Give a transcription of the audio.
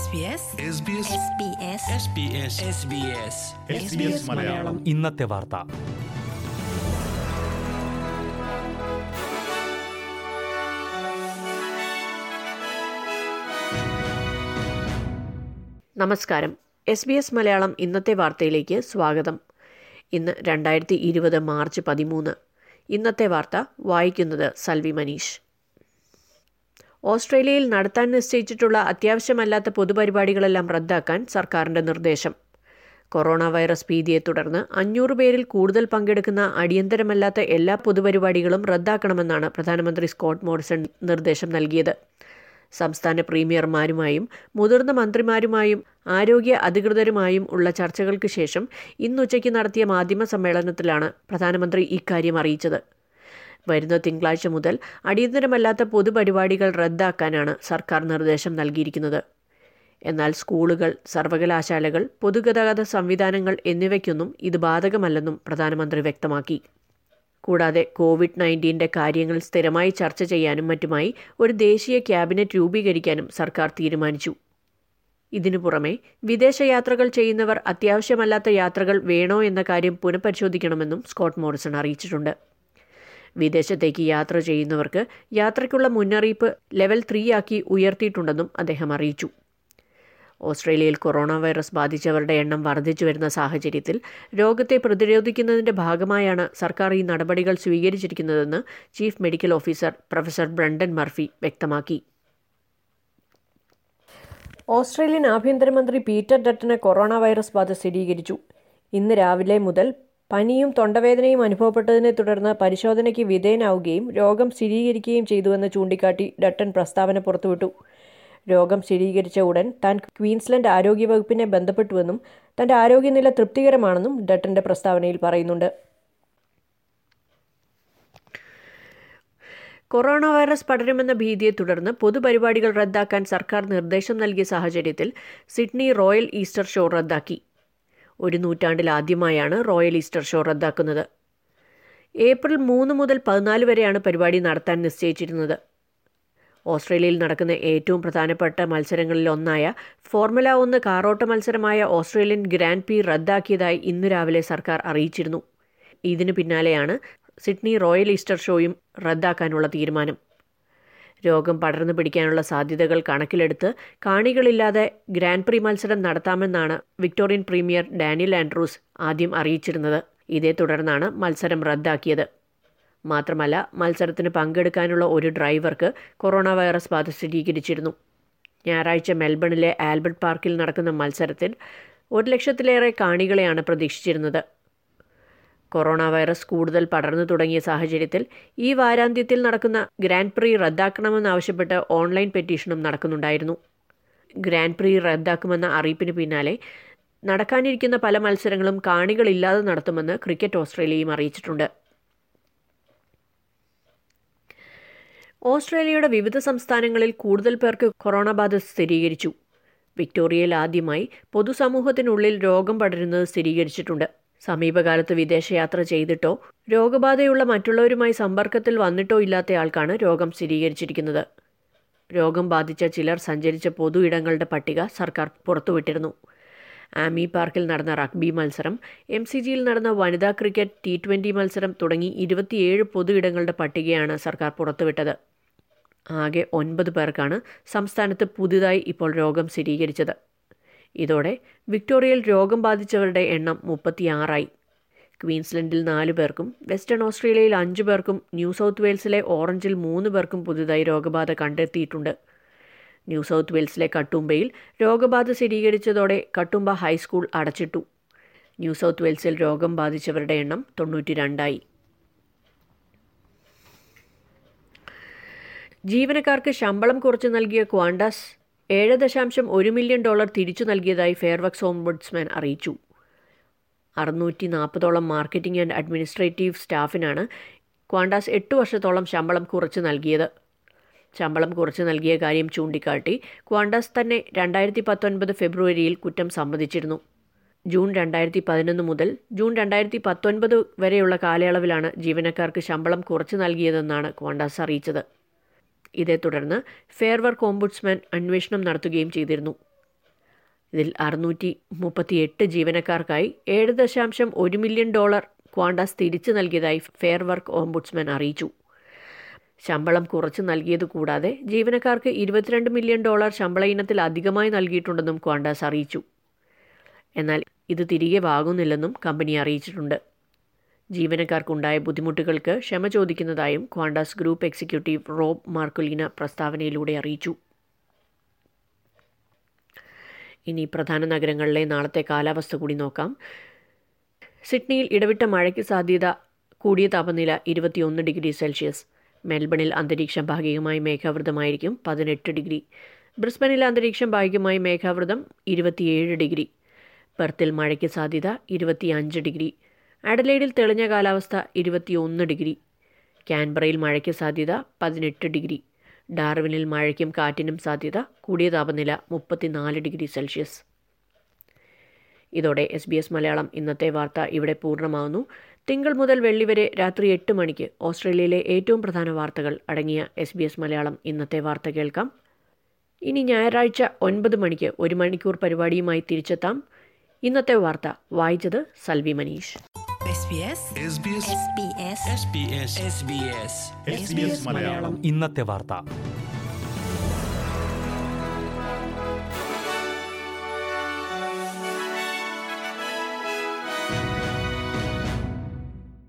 മലയാളം ഇന്നത്തെ വാർത്ത നമസ്കാരം എസ് ബി എസ് മലയാളം ഇന്നത്തെ വാർത്തയിലേക്ക് സ്വാഗതം ഇന്ന് രണ്ടായിരത്തി ഇരുപത് മാർച്ച് പതിമൂന്ന് ഇന്നത്തെ വാർത്ത വായിക്കുന്നത് സൽവി മനീഷ് ഓസ്ട്രേലിയയിൽ നടത്താൻ നിശ്ചയിച്ചിട്ടുള്ള അത്യാവശ്യമല്ലാത്ത പൊതുപരിപാടികളെല്ലാം റദ്ദാക്കാൻ സർക്കാരിന്റെ നിർദ്ദേശം കൊറോണ വൈറസ് ഭീതിയെ തുടർന്ന് അഞ്ഞൂറ് പേരിൽ കൂടുതൽ പങ്കെടുക്കുന്ന അടിയന്തരമല്ലാത്ത എല്ലാ പൊതുപരിപാടികളും റദ്ദാക്കണമെന്നാണ് പ്രധാനമന്ത്രി സ്കോട്ട് മോറിസൺ നിർദ്ദേശം നൽകിയത് സംസ്ഥാന പ്രീമിയർമാരുമായും മുതിർന്ന മന്ത്രിമാരുമായും ആരോഗ്യ അധികൃതരുമായും ഉള്ള ചർച്ചകൾക്ക് ശേഷം ഇന്നുച്ചയ്ക്ക് നടത്തിയ മാധ്യമ സമ്മേളനത്തിലാണ് പ്രധാനമന്ത്രി ഇക്കാര്യം അറിയിച്ചത് വരുന്ന തിങ്കളാഴ്ച മുതൽ അടിയന്തരമല്ലാത്ത പൊതുപരിപാടികൾ റദ്ദാക്കാനാണ് സർക്കാർ നിർദ്ദേശം നൽകിയിരിക്കുന്നത് എന്നാൽ സ്കൂളുകൾ സർവകലാശാലകൾ പൊതുഗതാഗത സംവിധാനങ്ങൾ എന്നിവയ്ക്കൊന്നും ഇത് ബാധകമല്ലെന്നും പ്രധാനമന്ത്രി വ്യക്തമാക്കി കൂടാതെ കോവിഡ് നയൻറ്റീൻ്റെ കാര്യങ്ങൾ സ്ഥിരമായി ചർച്ച ചെയ്യാനും മറ്റുമായി ഒരു ദേശീയ ക്യാബിനറ്റ് രൂപീകരിക്കാനും സർക്കാർ തീരുമാനിച്ചു ഇതിനു പുറമെ വിദേശയാത്രകൾ ചെയ്യുന്നവർ അത്യാവശ്യമല്ലാത്ത യാത്രകൾ വേണോ എന്ന കാര്യം പുനഃപരിശോധിക്കണമെന്നും സ്കോട്ട് മോറിസൺ അറിയിച്ചിട്ടുണ്ട് വിദേശത്തേക്ക് യാത്ര ചെയ്യുന്നവർക്ക് യാത്രയ്ക്കുള്ള മുന്നറിയിപ്പ് ലെവൽ ത്രീ ആക്കി ഉയർത്തിയിട്ടുണ്ടെന്നും അദ്ദേഹം അറിയിച്ചു ഓസ്ട്രേലിയയിൽ കൊറോണ വൈറസ് ബാധിച്ചവരുടെ എണ്ണം വർദ്ധിച്ചു വരുന്ന സാഹചര്യത്തിൽ രോഗത്തെ പ്രതിരോധിക്കുന്നതിന്റെ ഭാഗമായാണ് സർക്കാർ ഈ നടപടികൾ സ്വീകരിച്ചിരിക്കുന്നതെന്ന് chief medical officer professor Brendan Murphy വ്യക്തമാക്കി ഓസ്ട്രേലിയൻ ആഭ്യന്തരമന്ത്രി പീറ്റർ ഡട്ടന് കൊറോണ വൈറസ് ബാധ സ്ഥിരീകരിച്ചു ഇന്ന് രാവിലെ മുതൽ പനിയും തൊണ്ടവേദനയും അനുഭവപ്പെട്ടതിനെ തുടർന്ന് പരിശോധനയ്ക്ക് വിധേയനാവുകയും രോഗം സ്ഥിരീകരിക്കുകയും ചെയ്തുവെന്ന് ചൂണ്ടിക്കാട്ടി ഡട്ടൻ പ്രസ്താവന പുറത്തുവിട്ടു രോഗം സ്ഥിരീകരിച്ച ഉടൻ താൻ ക്വീൻസ്ലൻഡ് ആരോഗ്യവകുപ്പിനെ ബന്ധപ്പെട്ടുവെന്നും തന്റെ ആരോഗ്യനില തൃപ്തികരമാണെന്നും ഡട്ടന്റെ പ്രസ്താവനയിൽ പറയുന്നുണ്ട് കൊറോണ വൈറസ് പടരുമെന്ന ഭീതിയെ തുടർന്ന് പൊതുപരിപാടികൾ റദ്ദാക്കാൻ സർക്കാർ നിർദ്ദേശം നൽകിയ സാഹചര്യത്തിൽ സിഡ്നി റോയൽ ഈസ്റ്റർ ഷോ റദ്ദാക്കി ഒരു നൂറ്റാണ്ടിൽ ആദ്യമായാണ് റോയൽ ഈസ്റ്റർ ഷോ റദ്ദാക്കുന്നത് ഏപ്രിൽ മൂന്ന് മുതൽ പതിനാല് വരെയാണ് പരിപാടി നടത്താൻ നിശ്ചയിച്ചിരുന്നത് ഓസ്ട്രേലിയയിൽ നടക്കുന്ന ഏറ്റവും പ്രധാനപ്പെട്ട മത്സരങ്ങളിൽ ഒന്നായ ഫോർമുല ഒന്ന് കാറോട്ട മത്സരമായ ഓസ്ട്രേലിയൻ ഗ്രാൻഡ് പി റദ്ദാക്കിയതായി ഇന്ന് രാവിലെ സർക്കാർ അറിയിച്ചിരുന്നു ഇതിനു പിന്നാലെയാണ് സിഡ്നി റോയൽ ഈസ്റ്റർ ഷോയും റദ്ദാക്കാനുള്ള തീരുമാനം രോഗം പടർന്നു പിടിക്കാനുള്ള സാധ്യതകൾ കണക്കിലെടുത്ത് കാണികളില്ലാതെ ഗ്രാൻഡ് പ്രി മത്സരം നടത്താമെന്നാണ് വിക്ടോറിയൻ പ്രീമിയർ ഡാനിയൽ ആൻഡ്രൂസ് ആദ്യം അറിയിച്ചിരുന്നത് ഇതേ തുടർന്നാണ് മത്സരം റദ്ദാക്കിയത് മാത്രമല്ല മത്സരത്തിന് പങ്കെടുക്കാനുള്ള ഒരു ഡ്രൈവർക്ക് കൊറോണ വൈറസ് ബാധ സ്ഥിരീകരിച്ചിരുന്നു ഞായറാഴ്ച മെൽബണിലെ ആൽബർട്ട് പാർക്കിൽ നടക്കുന്ന മത്സരത്തിൽ ഒരു ലക്ഷത്തിലേറെ കാണികളെയാണ് പ്രതീക്ഷിച്ചിരുന്നത് കൊറോണ വൈറസ് കൂടുതൽ പടർന്നു തുടങ്ങിയ സാഹചര്യത്തിൽ ഈ വാരാന്ത്യത്തിൽ നടക്കുന്ന ഗ്രാൻഡ് പ്രീ റദ്ദാക്കണമെന്നാവശ്യപ്പെട്ട് ഓൺലൈൻ പെറ്റീഷനും നടക്കുന്നുണ്ടായിരുന്നു ഗ്രാൻഡ് പ്രീ റദ്ദാക്കുമെന്ന അറിയിപ്പിന് പിന്നാലെ നടക്കാനിരിക്കുന്ന പല മത്സരങ്ങളും കാണികളില്ലാതെ നടത്തുമെന്ന് ക്രിക്കറ്റ് ഓസ്ട്രേലിയയും അറിയിച്ചിട്ടുണ്ട് ഓസ്ട്രേലിയയുടെ വിവിധ സംസ്ഥാനങ്ങളിൽ കൂടുതൽ പേർക്ക് കൊറോണ ബാധ സ്ഥിരീകരിച്ചു വിക്ടോറിയയിൽ ആദ്യമായി പൊതുസമൂഹത്തിനുള്ളിൽ രോഗം പടരുന്നത് സ്ഥിരീകരിച്ചിട്ടുണ്ട് സമീപകാലത്ത് വിദേശയാത്ര ചെയ്തിട്ടോ രോഗബാധയുള്ള മറ്റുള്ളവരുമായി സമ്പർക്കത്തിൽ വന്നിട്ടോ ഇല്ലാത്തയാൾക്കാണ് രോഗം സ്ഥിരീകരിച്ചിരിക്കുന്നത് രോഗം ബാധിച്ച ചിലർ സഞ്ചരിച്ച പൊതു ഇടങ്ങളുടെ പട്ടിക സർക്കാർ പുറത്തുവിട്ടിരുന്നു ആമി പാർക്കിൽ നടന്ന റഗ്ബി മത്സരം എം സി ജിയിൽ നടന്ന വനിതാ ക്രിക്കറ്റ് ടി ട്വൻ്റി മത്സരം തുടങ്ങി ഇരുപത്തിയേഴ് പൊതു ഇടങ്ങളുടെ പട്ടികയാണ് സർക്കാർ പുറത്തുവിട്ടത് ആകെ ഒൻപത് പേർക്കാണ് സംസ്ഥാനത്ത് പുതുതായി ഇപ്പോൾ രോഗം സ്ഥിരീകരിച്ചത് ഇതോടെ വിക്ടോറിയയിൽ രോഗം ബാധിച്ചവരുടെ എണ്ണം മുപ്പത്തിയാറായി ക്വീൻസ്ലൻഡിൽ നാലു പേർക്കും വെസ്റ്റേൺ ഓസ്ട്രേലിയയിൽ അഞ്ചു പേർക്കും ന്യൂ സൗത്ത് വെയിൽസിലെ ഓറഞ്ചിൽ മൂന്ന് പേർക്കും പുതുതായി രോഗബാധ കണ്ടെത്തിയിട്ടുണ്ട് ന്യൂ സൗത്ത് വെയിൽസിലെ കട്ടുംബയിൽ രോഗബാധ സ്ഥിരീകരിച്ചതോടെ കട്ടുംബ ഹൈസ്കൂൾ അടച്ചിട്ടു ന്യൂ സൗത്ത് വെയിൽസിൽ രോഗം ബാധിച്ചവരുടെ എണ്ണം തൊണ്ണൂറ്റി രണ്ടായി ജീവനക്കാർക്ക് ശമ്പളം കുറച്ച് നൽകിയ ക്വാണ്ടാസ് ഏഴ് ദശാംശം ഒരു മില്യൺ ഡോളർ തിരിച്ചു നൽകിയതായി ഫെയർവർക്സ് ഓംബുഡ്സ്മാൻ അറിയിച്ചു അറുന്നൂറ്റി നാൽപ്പതോളം മാർക്കറ്റിംഗ് ആൻഡ് അഡ്മിനിസ്ട്രേറ്റീവ് സ്റ്റാഫിനാണ് ക്വാണ്ടാസ് എട്ട് വർഷത്തോളം ശമ്പളം കുറച്ച് നൽകിയത് ശമ്പളം കുറച്ച് നൽകിയ കാര്യം ചൂണ്ടിക്കാട്ടി ക്വാണ്ടാസ് തന്നെ രണ്ടായിരത്തി പത്തൊൻപത് ഫെബ്രുവരിയിൽ കുറ്റം സമ്മതിച്ചിരുന്നു ജൂൺ രണ്ടായിരത്തി പതിനൊന്ന് മുതൽ ജൂൺ രണ്ടായിരത്തി പത്തൊൻപത് വരെയുള്ള കാലയളവിലാണ് ജീവനക്കാർക്ക് ശമ്പളം കുറച്ച് നൽകിയതെന്നാണ് ക്വാണ്ടാസ് അറിയിച്ചത് ഇതേ തുടർന്ന് ഫെയർ വർക്ക് ഓംബുഡ്സ്മാൻ അന്വേഷണം നടത്തുകയും ചെയ്തിരുന്നു ഇതിൽ അറുന്നൂറ്റി മുപ്പത്തിയെട്ട് ജീവനക്കാർക്കായി ഏഴ് ദശാംശം ഒരു മില്യൺ ഡോളർ ക്വാണ്ടാസ് തിരിച്ചു നൽകിയതായി ഫെയർ വർക്ക് ഓംബുഡ്സ്മാൻ അറിയിച്ചു ശമ്പളം കുറച്ച് നൽകിയത് കൂടാതെ ജീവനക്കാർക്ക് ഇരുപത്തിരണ്ട് മില്യൺ ഡോളർ ശമ്പള ഇനത്തിൽ അധികമായി നൽകിയിട്ടുണ്ടെന്നും ക്വാണ്ടാസ് അറിയിച്ചു എന്നാൽ ഇത് തിരികെ വാങ്ങുന്നില്ലെന്നും കമ്പനി അറിയിച്ചിട്ടുണ്ട് ജീവനക്കാർക്കുണ്ടായ ബുദ്ധിമുട്ടുകൾക്ക് ക്ഷമ ചോദിക്കുന്നതായും Qantas group executive Rob Marcolina പ്രസ്താവനയിലൂടെ അറിയിച്ചു ഇനി പ്രധാന നഗരങ്ങളിലെ നാളത്തെ കാലാവസ്ഥ കൂടി നോക്കാം സിഡ്നിയിൽ ഇടവിട്ട മഴയ്ക്ക് സാധ്യത കൂടിയ താപനില ഇരുപത്തിയൊന്ന് ഡിഗ്രി സെൽഷ്യസ് മെൽബണിൽ അന്തരീക്ഷം ഭാഗികമായി മേഘാവൃതമായിരിക്കും പതിനെട്ട് ഡിഗ്രി ബ്രിസ്ബനിൽ അന്തരീക്ഷം ഭാഗികമായി മേഘാവൃതം ഇരുപത്തിയേഴ് ഡിഗ്രി പെർത്തിൽ മഴയ്ക്ക് സാധ്യത ഇരുപത്തിയഞ്ച് ഡിഗ്രി അഡലൈഡിൽ തെളിഞ്ഞ കാലാവസ്ഥ ഇരുപത്തിയൊന്ന് ഡിഗ്രി ക്യാൻബറയിൽ മഴയ്ക്ക് സാധ്യത പതിനെട്ട് ഡിഗ്രി ഡാർവിനിൽ മഴയ്ക്കും കാറ്റിനും സാധ്യത കൂടിയ താപനില മുപ്പത്തിനാല് ഡിഗ്രി സെൽഷ്യസ് ഇതോടെ എസ് ബി എസ് മലയാളം ഇന്നത്തെ വാർത്ത ഇവിടെ പൂർണ്ണമാകുന്നു തിങ്കൾ മുതൽ വെള്ളി വരെ രാത്രി എട്ട് മണിക്ക് ഓസ്ട്രേലിയയിലെ ഏറ്റവും പ്രധാന വാർത്തകൾ അടങ്ങിയ എസ് ബി എസ് മലയാളം ഇന്നത്തെ വാർത്ത കേൾക്കാം ഇനി ഞായറാഴ്ച ഒൻപത് മണിക്ക് ഒരു മണിക്കൂർ പരിപാടിയുമായി തിരിച്ചെത്താം ഇന്നത്തെ വാർത്ത വായിച്ചത് Salvi Manish SBS SBS SBS SBS SBS Malayalam ഇന്നത്തെ വാർത്ത